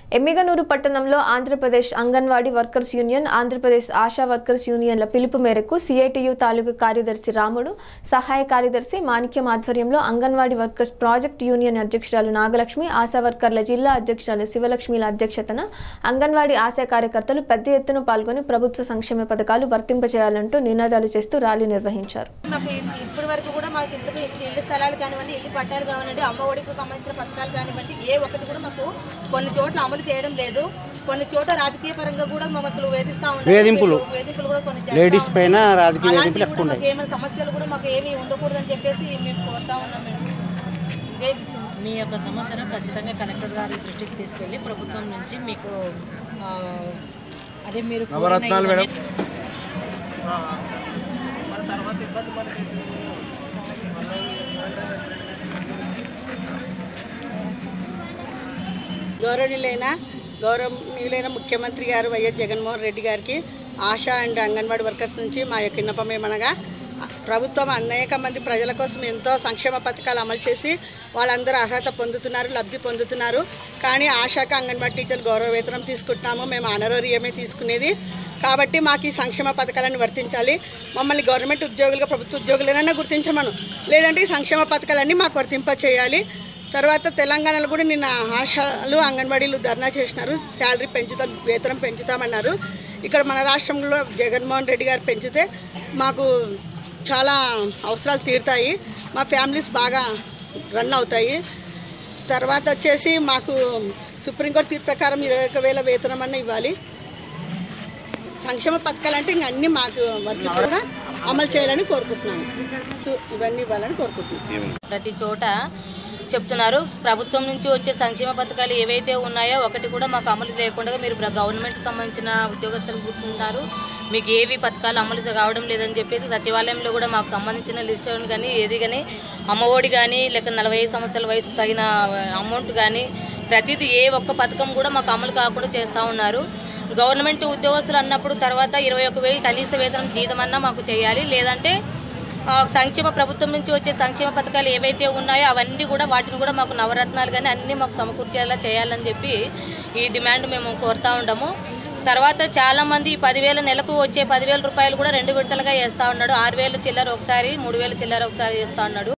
ఎమ్మిగనూరు పట్టణంలో Andhra Pradesh Anganwadi workers union Andhra Pradesh Asha workers యూనియన్ల పిలుపు మేరకు సిఐటియు తాలూకు కార్యదర్శి రాముడు సహాయ కార్యదర్శి మాణిక్యం ఆధ్వర్యంలో అంగన్వాడీ వర్కర్స్ ప్రాజెక్ట్ యూనియన్ అధ్యక్షురాలు నాగలక్ష్మి ఆశా వర్కర్ల జిల్లా అధ్యక్షురాలు శివలక్ష్మిల అధ్యక్షతన అంగన్వాడీ ఆశా కార్యకర్తలు పెద్ద ఎత్తున పాల్గొని ప్రభుత్వ సంక్షేమ పథకాలు వర్తింపచేయాలంటూ నినాదాలు చేస్తూ ర్యాలీ నిర్వహించారు మాకు ఇప్పటి వరకు కూడా మాకు ఇంతకు ఇల్లు స్థలాలు కానివ్వండి ఇల్లు పట్టాలు కానివ్వండి అమ్మ ఒడికి సంబంధించిన పథకాలు కానివ్వండి ఏ ఒక్కటి కూడా మాకు కొన్ని చోట్ల అమలు చేయడం లేదు కొన్ని చోట్ల రాజకీయ పరంగా కూడా మమ్మల్ని వేధిస్తా ఉంటారు వేధింపులు. వేధింపులు కూడా కొన్ని చేస్తా లేడీస్ ఉన్నారు. పైన రాజకీయ అలాంటివి వేధింపులు ఎక్కువ కూడా ఉన్నాయి మాకు ఏమైనా సమస్యలు కూడా మాకు ఏమీ ఉండకూడదని చెప్పేసి మేము కోరుతా ఉన్నాం మేడం ఇదే విషయం మీ యొక్క సమస్యను ఖచ్చితంగా కలెక్టర్ గారి దృష్టికి తీసుకెళ్లి ప్రభుత్వం నుంచి మీకు ఆ, అదే మీరు కోరిన నవరత్నాలు మేడం. ఇవన్నీ- గౌరవనీయులైన గౌరవనీయులైన ముఖ్యమంత్రి గారు వైఎస్ జగన్మోహన్ రెడ్డి గారికి ఆశా అండ్ అంగన్వాడీ వర్కర్స్ నుంచి మా యొక్క విన్నపం ఏమనగా ప్రభుత్వం అనేక మంది ప్రజల కోసం ఎంతో సంక్షేమ పథకాలు అమలు చేసి వాళ్ళందరూ అర్హత పొందుతున్నారు లబ్ధి పొందుతున్నారు కానీ ఆశాక అంగన్వాడీ టీచర్లు గౌరవ వేతనం తీసుకుంటున్నాము మేము అనరోరియమే తీసుకునేది కాబట్టి మాకు ఈ సంక్షేమ పథకాలను వర్తించాలి మమ్మల్ని గవర్నమెంట్ ఉద్యోగులుగా ప్రభుత్వ ఉద్యోగులైనా గుర్తించమను లేదంటే ఈ సంక్షేమ పథకాలన్నీ మాకు వర్తింప చేయాలి తర్వాత తెలంగాణలో కూడా నిన్న ఆశాలు అంగన్వాడీలు ధర్నా చేసినారు శాలరీ పెంచుతాం వేతనం పెంచుతామన్నారు ఇక్కడ మన రాష్ట్రంలో జగన్మోహన్ రెడ్డి గారు పెంచితే మాకు చాలా అవసరాలు తీరుతాయి మా ఫ్యామిలీస్ బాగా రన్ అవుతాయి తర్వాత వచ్చేసి మాకు సుప్రీంకోర్టు తీర్పు ప్రకారం ఇరవై ఒక వేల వేతనం అన్న ఇవ్వాలి సంక్షేమ పథకాలు అంటే ఇంక అన్నీ మాకు వర్తి కూడా అమలు చేయాలని కోరుకుంటున్నాను సో ఇవన్నీ ఇవ్వాలని కోరుకుంటున్నాను ప్రతి చోట చెప్తున్నారు ప్రభుత్వం నుంచి వచ్చే సంక్షేమ పథకాలు ఏవైతే ఉన్నాయో ఒకటి కూడా మాకు అమలు చేయకుండా మీరు ప్ర- గవర్నమెంట్ సంబంధించిన ఉద్యోగస్తులు గుర్తున్నారు మీకు ఏవి పథకాలు అమలు కావడం లేదని చెప్పేసి సచివాలయంలో కూడా మాకు సంబంధించిన లిస్ట్ కానీ ఏది కానీ అమ్మఒడి కానీ లేక నలభై ఐదు సంవత్సరాల వయసుకు తగిన అమౌంట్ కానీ ప్రతిదీ ఏ ఒక్క పథకం కూడా మాకు అమలు కాకుండా చేస్తూ ఉన్నారు గవర్నమెంట్ ఉద్యోగస్తులు అన్నప్పుడు తర్వాత ఇరవై ఒక వెయ్యి కనీస వేతనం జీతం అన్నా మాకు చేయాలి లేదంటే ఆ, సంక్షేమ ప్రభుత్వం నుంచి వచ్చే సంక్షేమ పథకాలు ఏవైతే ఉన్నాయో అవన్నీ కూడా వాటిని కూడా మాకు నవరత్నాలు కానీ అన్నీ మాకు సమకూర్చేలా చేయాలని చెప్పి ఈ డిమాండ్ మేము కోరుతా ఉంటాము తర్వాత చాలా మంది ఈ పదివేల నెలకు వచ్చే పదివేల రూపాయలు కూడా రెండు విడతలుగా వేస్తా ఉన్నాడు ఆరు వేల చిల్లర ఒకసారి మూడు వేల చిల్లర ఒకసారి వేస్తా ఉన్నాడు